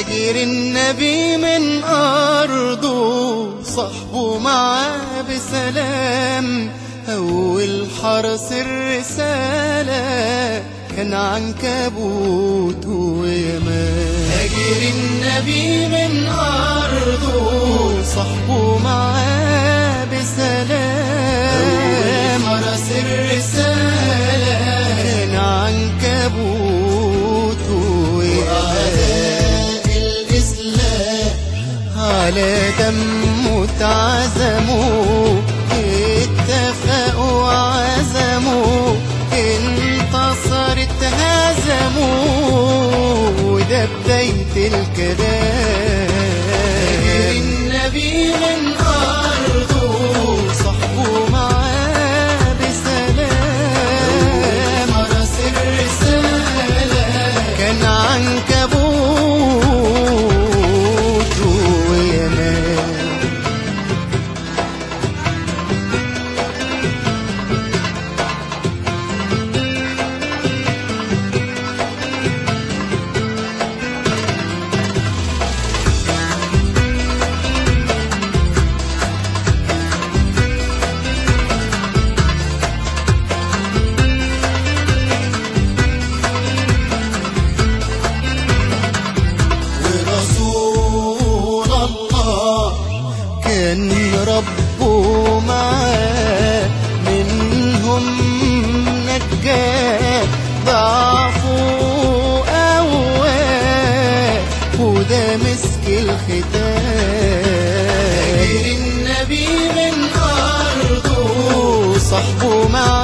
هاجر النبي من أرضه صحبه معاه بسلام أول حرس الرسالة كان عنكبوت ويمان هاجر النبي من أرضه صحبه معاه بسلام أول حرس الرسالة كان عنكبوت وأعداء الإسلام على دمه اتعزموا اتفقوا وعزموا انتصر اتهزموا وده بداية الكلام النبي من أرضه صحبه معاه بسلام رأس الرسالة كان عنكبوت ويمان ورسول الله كان ربه معاه منهم نجاه ضعفوا قواه وده مسك الختام النبي من أرضه صحبه معاه